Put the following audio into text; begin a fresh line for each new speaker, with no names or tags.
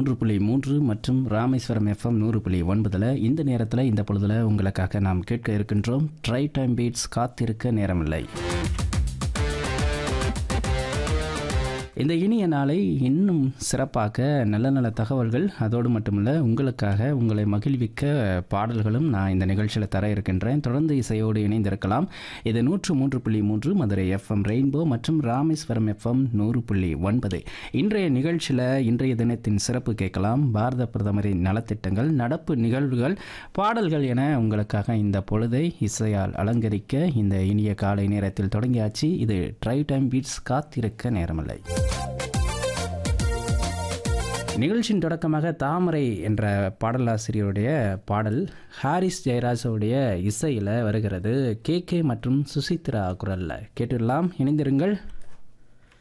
மூன்று புள்ளி மூன்று மற்றும் ராமேஸ்வரம் எஃப்எம் நூறு புள்ளி ஒன்பதில் இந்த நேரத்தில் இந்த பொழுதில் உங்களுக்காக நாம் கேட்க இருக்கின்றோம் ட்ரை டைம் பீட்ஸ் காத்திருக்க நேரமில்லை இந்த இனிய நாளை இன்னும் சிறப்பாக்க நல்ல நல்ல தகவல்கள் அதோடு மட்டுமல்ல உங்களுக்காக உங்களை மகிழ்விக்க பாடல்களும் நான் இந்த நிகழ்ச்சியில் தர இருக்கின்றேன் தொடர்ந்து இசையோடு இணைந்திருக்கலாம் இது நூற்று மூன்று புள்ளி மூன்று மதுரை எஃப்எம் ரெயின்போ மற்றும் ராமேஸ்வரம் எஃப்எம் நூறு புள்ளி ஒன்பது இன்றைய நிகழ்ச்சியில் இன்றைய தினத்தின் சிறப்பு கேட்கலாம் பாரத பிரதமரின் நலத்திட்டங்கள் நடப்பு நிகழ்வுகள் பாடல்கள் என உங்களுக்காக இந்த பொழுதை இசையால் அலங்கரிக்க இந்த இனிய காலை நேரத்தில் தொடங்கியாச்சு இது ட்ரை டைம் பீட்ஸ் காத்திருக்க நேரமில்லை நிகழ்ச்சியின் தொடக்கமாக தாமரை என்ற பாடலாசிரியருடைய பாடல் ஹாரிஸ் ஜெயராஜோடைய இசையில் வருகிறது கே கே மற்றும் சுசித்ரா குரலில் கேட்டுடலாம் இணைந்திருங்கள்